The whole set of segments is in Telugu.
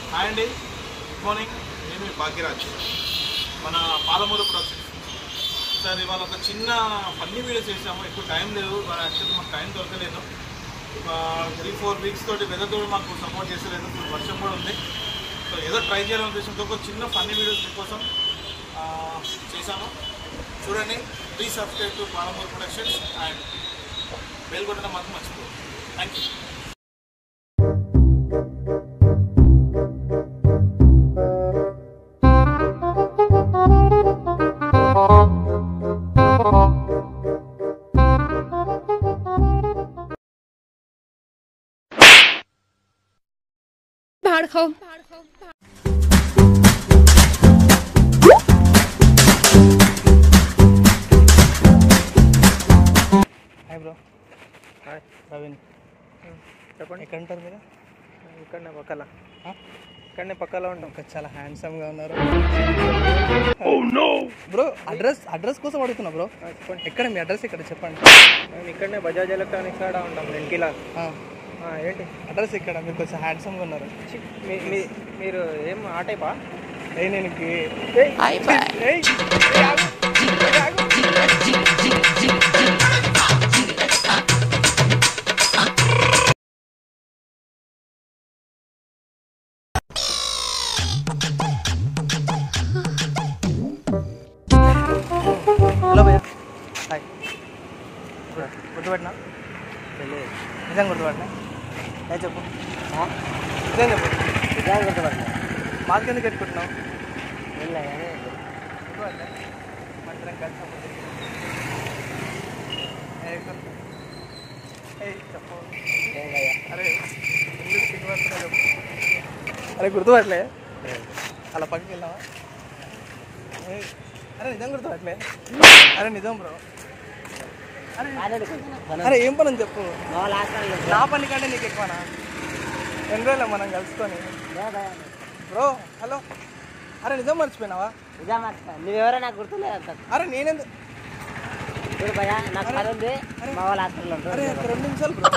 హాయ్ అండి గుడ్ మార్నింగ్ నేను మీ భాగ్యరాజ్ మన పాలమూరు ప్రొడక్షన్ సార్ ఇవాళ ఒక చిన్న ఫన్నీ వీడియో చేసాము ఎక్కువ టైం లేదు యాక్చువల్లీ మాకు టైం దొరకలేదు త్రీ ఫోర్ వీక్స్ తోటి వెదర్ కూడా మాకు సపోర్ట్ చేసలేదు ఇప్పుడు వర్షం కూడా ఉంది సో ఏదో ట్రై చేయాలనే ఉద్దేశంతో ఒక చిన్న ఫన్నీ వీడియోస్ మీకోసం ఆ, చేశాము చూడండి please subscribe to Palamuru productions and bell కొట్టడం మాత్రం మర్చిపోదు థ్యాంక్ యూ भाड़ खाओ హాయ్ బ్రో హాయ్ ప్రవీణ్ చెప్పండి ఎక్కడ ఉంటారు మీరు ఇక్కడనే పక్కల ఆ? ఇక్కడనే పక్కలో ఉంటాం ఇంకా చాలా హ్యాండ్సమ్గా ఉన్నారు బ్రో అడ్రస్ అడ్రస్ కోసం అడుగుతున్నా బ్రో ఆ, చెప్పండి ఎక్కడ మీ అడ్రస్ ఇక్కడ చెప్పండి మేము ఇక్కడనే బజాజ్ ఎలక్ట్రానిక్స్ కాడ ఉంటాం వెంకిలా ఆ, ఏంటి అడ్రస్ ఇక్కడ మీరు కొంచెం హ్యాండ్సమ్గా ఉన్నారు చి, మీ- మీ- మీరు ఏం ఆ టైపా ఏ నేను గే- ఏయ్, ఏయ్, ఏయ్, ఆగు. ఏయ్, ఆగు. హలో భయ్యా హాయ్ గుర్తుపెట్టినా నిజం గుర్తుపెట్టినా ఏ చెప్పు నిజం చెప్పు నిజం గుర్తుపెట్టినా మాస్క్ ఎందుకు పెట్టుకుంటున్నావు గుర్తుపట్టలే? మనిద్దరం కలిసి అప్పుడు తిరిగినాం. ఏ గుర్తు? ఏయ్, చెప్పు అరే ఎందుకు సిగ్గుపడుతున్నావు చెప్పు అరే గుర్తుపట్టలే అలా పక్కకి వెళ్ళావా ఏయ్, అరే నిజం గుర్తుపట్టలే అరే నిజం బ్రో అరే అరే ఏం పని అని చెప్పు నా పని కంటే నీకు ఎక్కువనా ఎన్ని రోజులే మనం కలుసుకొని బ్రో హలో అరే నిజం మర్చిపోయినావా నువ్వెవరో నాకు గుర్తులేదు అంత అరే నేనెందు చూడు భయ నాకు పని ఉంది మా వాళ్ళ హాస్పిటల్ ఉంటారు అరే ఒక రెండు నిమిషాలు bro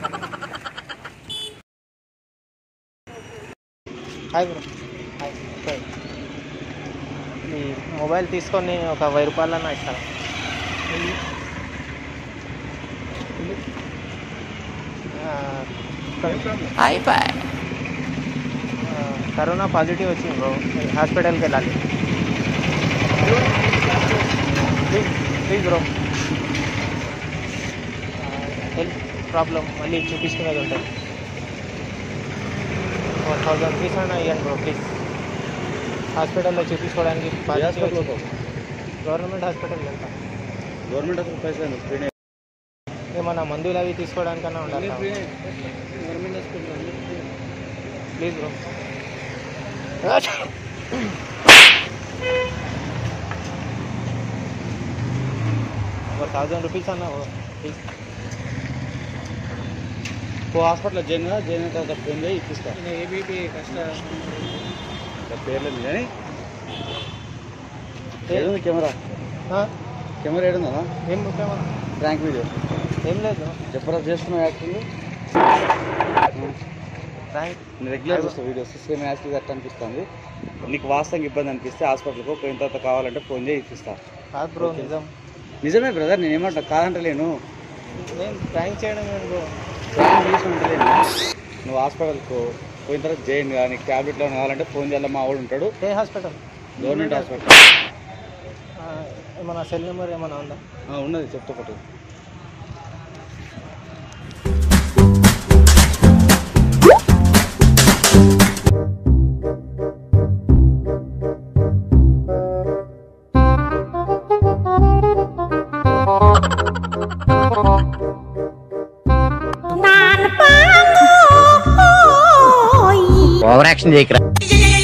hi bro hi okay మీ మొబైల్ తీసుకొని ఒక వెయ్యి రూపాయలన్నా ఇస్తారా ఆ, ఆ, కరోనా పాజిటివ్ వచ్చింది బ్రో హాస్పిటల్కి వెళ్ళాలి please please bro health problem మళ్ళీ చూపించుకునేది ఉంటుంది వన్ థౌజండ్ రూపీస్ అన్న ఇవ్వండి బ్రో ప్లీజ్ హాస్పిటల్లో చూపించుకోవడానికి గవర్నమెంట్ హాస్పిటల్ వెళ్తాం గవర్నమెంట్ అసలు పైసలు ఫ్రీనే ఏమన్నా మందులు అవి తీసుకోవడానికన్నా ఉండాలి గవర్నమెంట్ హాస్పిటల్ ప్లీజ్ బ్రో ఒక థౌజండ్ రూపీస్ అన్న ప్లీజ్ ఓ హాస్పిటల్ జైన్ కదా జైన్ అయిన తర్వాత ఫోన్ చేయి ఇప్పిస్తా ఏబీపీ కష్ట ఇంకా పేర్లేదు కానీ ఏడుంది కెమెరా కెమెరా ఏడుందా ఏం ముఖ్యమా ర్యాంక్ వీడియో ఏం లేదు జబర్దస్త్ చేస్తున్నావు యాక్టింగ్ థ్యాంక్ నేను రెగ్యులర్ చూస్తాను వీడియోస్ సేమ్ యాక్టివ్ అట్లా అనిపిస్తుంది నీకు వాస్తవంగా ఇబ్బంది అనిపిస్తే హాస్పిటల్కి పోయిన తర్వాత కావాలంటే ఫోన్ చేయి ఇప్పిస్తా కాదు బ్రో నిజం నిజమే బ్రదర్ నేను ఏమంటా కాదంటలేను నేను ప్రాంక్ చేయడం ఏంటి బ్రో ప్రాణం చేసి ఉంటలేను నువ్వు హాస్పిటల్కు పోయిన తర్వాత జైన్ కానీ ట్యాబ్లెట్లో కావాలంటే ఫోన్ చేయాలి మా వాడు ఉంటాడు ఏ హాస్పిటల్ గవర్నమెంట్ హాస్పిటల్ ఏమన్నా సెల్ నెంబర్ ఏమన్నా ఉందా ఆ, ఉన్నది చెప్తా ఒకటి ఓవర్ యాక్షన్ చేయకరా